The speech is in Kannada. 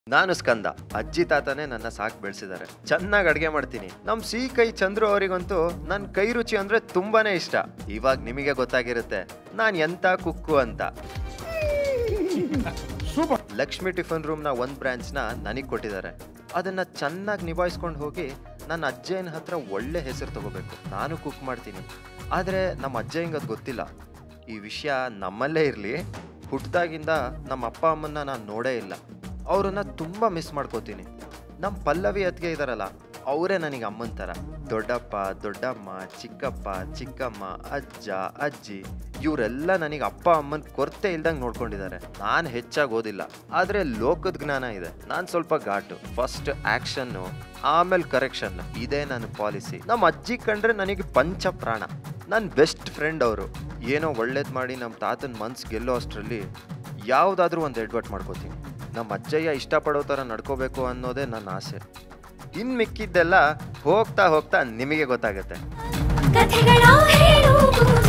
ನಾನು ಸ್ಕಂದ ಅಜ್ಜಿ ತಾತನೇ ನನ್ನ ಸಾಕ್ ಬೆಳೆಸಿದ್ದಾರೆ ಚೆನ್ನಾಗಿ ಅಡ್ಗೆ ಮಾಡ್ತೀನಿ ನಮ್ ಸಿ ಕೈ ಚಂದ್ರು ಅವರಿಗಂತೂ ನನ್ನ ಕೈ ರುಚಿ ಅಂದ್ರೆ ತುಂಬಾನೇ ಇಷ್ಟ ಇವಾಗ ನಿಮಗೆ ಗೊತ್ತಾಗಿರುತ್ತೆ ನಾನ್ ಎಂತ ಕುಕ್ಕು ಅಂತ ಲಕ್ಷ್ಮಿ ಟಿಫನ್ ರೂಮ್ನ ಒಂದು ಬ್ರಾಂಚ್ನ ನನಗೆ ಕೊಟ್ಟಿದ್ದಾರೆ ಅದನ್ನ ಚೆನ್ನಾಗಿ ನಿಭಾಯಿಸ್ಕೊಂಡು ಹೋಗಿ ನನ್ನ ಅಜ್ಜಯ್ಯನ ಹತ್ರ ಒಳ್ಳೆ ಹೆಸರು ತಗೋಬೇಕು ನಾನು ಕುಕ್ ಮಾಡ್ತೀನಿ ಆದರೆ ನಮ್ಮ ಅಜ್ಜಯ್ಯಂಗೆ ಅದು ಗೊತ್ತಿಲ್ಲ ಈ ವಿಷಯ ನಮ್ಮಲ್ಲೇ ಇರಲಿ ಹುಟ್ಟಿದಾಗಿಂದ ನಮ್ಮ ಅಪ್ಪ ಅಮ್ಮನ್ನ ನಾನು ನೋಡೇ ಇಲ್ಲ ಅವರನ್ನ ತುಂಬ ಮಿಸ್ ಮಾಡ್ಕೋತೀನಿ ನಮ್ಮ ಪಲ್ಲವಿ ಅತ್ತಿಗೆ ಇದಾರಲ್ಲ ಅವರೇ ನನಗೆ ಅಮ್ಮನ ಥರ ದೊಡ್ಡಪ್ಪ ದೊಡ್ಡಮ್ಮ ಚಿಕ್ಕಪ್ಪ ಚಿಕ್ಕಮ್ಮ ಅಜ್ಜ ಅಜ್ಜಿ ಇವರೆಲ್ಲ ನನಗೆ ಅಪ್ಪ ಅಮ್ಮನ ಕೊರತೆ ಇಲ್ದಂಗೆ ನೋಡ್ಕೊಂಡಿದ್ದಾರೆ ನಾನು ಹೆಚ್ಚಾಗಿ ಓದಿಲ್ಲ ಆದರೆ ಲೋಕದ ಜ್ಞಾನ ಇದೆ ನಾನು ಸ್ವಲ್ಪ ಘಾಟು ಫಸ್ಟ್ ಆ್ಯಕ್ಷನ್ನು ಆಮೇಲೆ ಕರೆಕ್ಷನ್ ಇದೇ ನನ್ನ ಪಾಲಿಸಿ ನಮ್ಮ ಅಜ್ಜಿ ಕಂಡ್ರೆ ನನಗೆ ಪಂಚ ಪ್ರಾಣ ನನ್ನ ಬೆಸ್ಟ್ ಫ್ರೆಂಡ್ ಅವರು ಏನೋ ಒಳ್ಳೇದು ಮಾಡಿ ನಮ್ಮ ತಾತನ ಮನ್ಸು ಗೆಲ್ಲೋ ಅಷ್ಟರಲ್ಲಿ ಯಾವುದಾದ್ರೂ ಒಂದು ಎಡ್ವರ್ಟ್ ಮಾಡ್ಕೋತೀನಿ ನಮ್ಮ ಅಜ್ಜಯ್ಯ ಇಷ್ಟಪಡೋ ಥರ ನಡ್ಕೋಬೇಕು ಅನ್ನೋದೇ ನನ್ನ ಆಸೆ ಇನ್ನು ಮಿಕ್ಕಿದ್ದೆಲ್ಲ ಹೋಗ್ತಾ ಹೋಗ್ತಾ ನಿಮಗೆ ಗೊತ್ತಾಗುತ್ತೆ ಕಥೆಗಳ ಹೇಳುವುದು